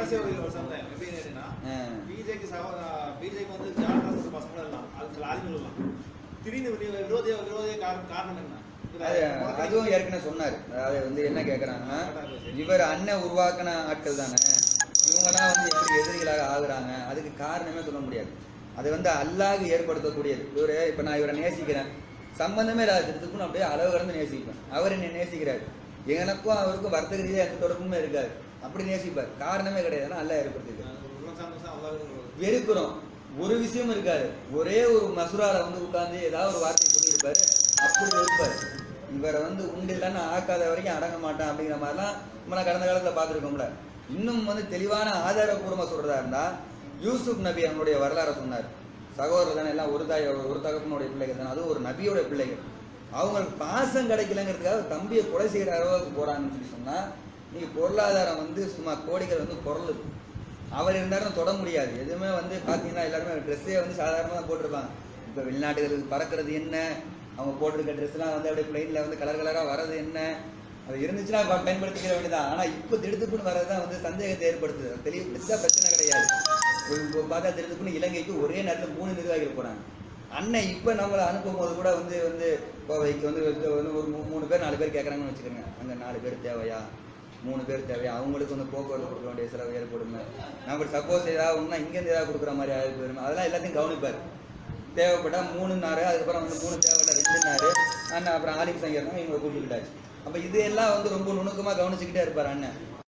கடைசி ஒரு ஒரு சமுதாயம் எப்படி என்னன்னா ஆ. பிஜேக்கு பிஜேக்கு வந்து ஜாலியான பசங்க எல்லாம் அது ஆளுங்கள் எல்லாம் திடீர்னு வி- விரோதிய விரோதிய காரணம் காரணம் என்ன இதுல அது உனக்கு அதுவும் ஏற்கனவே சொன்னார் அதாவது வந்து என்ன கேட்குறாங்கன்னா இவர் அண்ணன் உருவாக்கின ஆட்கள் தானே இவங்கெல்லாம் வந்து எப்படி எதிரிகளாக ஆகுறாங்க அதுக்கு காரணமே சொல்ல முடியாது அது வந்து அல்லாஹ் ஏற்படுத்தக்கூடியது இவர் இப்போ நான் இவரை நேசிக்கிறேன் சம்பந்தமே இல்லாத திருத்துக்கும் அப்படியே அளவு கடந்து நேசிப்பேன் அவர் என்னை நேசிக்கிறார் எனக்கும் அவருக்கும் வர்த்தக ரீதியாக எந்த தொடர்புமே இருக்காது அப்படி நேசிப்பார் காரணமே கிடையாது ஏன்னா அல்லாஹ் ஏற்படுத்திருக்காரு ஒரு குலம் சார்ந்த அல்லாஹ் வெறுக்கிறோம் ஒரு விஷயம் இருக்காது ஒரே ஒரு மசூரால வந்து உட்கார்ந்து ஏதாவது ஒரு வார்த்தை சொல்லியிருப்பாரு அப்படி வெறுப்பாரு இவரை வந்து உண்டு இல்லைன்னு ஆக்காத வரைக்கும் அடங்க மாட்டான் அப்படிங்கிற மாதிரிலாம் நம்ம கடந்த காலத்துல பார்த்துருக்கோம்ல இன்னும் வந்து தெளிவான ஆதாரபூர்வமா சொல்றதா இருந்தா யூசுப் நபி அவனுடைய வரலாறை சொன்னார் சகோதரர் தானே எல்லாம் ஒரு தாய் ஒரு தகப்பனுடைய பிள்ளைகள் தானே அதுவும் ஒரு நபியோட பிள்ளைகள் அவங்களுக்கு பாசம் கிடைக்கலங்கிறதுக்காக தம்பியை கொலை செய்கிற அளவுக்கு போறாங்கன்னு சொல்லி சொன்னா நீங்க பொருளாதாரம் வந்து சும்மா கோடிகள் வந்து பொருளுது அவர் இருந்தாலும் தொட முடியாது எதுவுமே வந்து பார்த்தீங்கன்னா எல்லாருமே ட்ரெஸ்ஸே வந்து சாதாரணமாக தான் போட்டிருப்பாங்க இப்போ வெளிநாட்டுகளுக்கு பறக்கிறது என்ன அவங்க போட்டிருக்க ட்ரெஸ்லாம் வந்து அப்படியே பிளைனில் வந்து கலர் கலராக வர்றது என்ன அது இருந்துச்சுன்னா ப- பயன்படுத்திக்கிற வேண்டியதான் ஆனால் இப்போ திடுத்துப்புன்னு வர்றது தான் வந்து சந்தேகத்தை ஏற்படுத்துது அது தெளிவுபடுத்தா பிரச்சனை கிடையாது இப்போ இப்போ பார்த்தா திடுத்துப்புன்னு இலங்கைக்கு ஒரே நேரத்தில் மூணு நிர்வாகிகள் போனாங்க அண்ணன் இப்போ நம்மளை அனுப்பும் போது கூட வந்து வந்து கோவைக்கு வந்து வந்து ஒரு மூ- மூணு பேர் நாலு பேர் கேட்குறாங்கன்னு வச்சுக்கோங்க அங்கே நாலு பேர் தேவையா மூணு பேர் தேவையா அவங்களுக்கு வந்து போக்குவரத்து கொடுக்க வேண்டிய செலவு ஏற்படுமே நம்ம சப்போஸ் ஏதாவது ஒன்றா இங்கேருந்து ஏதாவது கொடுக்குற மாதிரி ஆகி போயிருமே அதெல்லாம் எல்லாத்தையும் கவனிப்பார் தேவைப்பட்டா மூணு நாரு அதுக்கப்புறம் வந்து மூணு தேவையில்ல ரெண்டு நாரு அண்ணன் அப்புறம் ஆலிம் சங்கர் இவங்களை கூப்பிட்டுக்கிட்டாச்சு அப்போ இது எல்லாம் வந்து ரொம்ப நுணுக்கமாக கவனிச்சுக்கிட்டே இருப்பார் அண்ணன்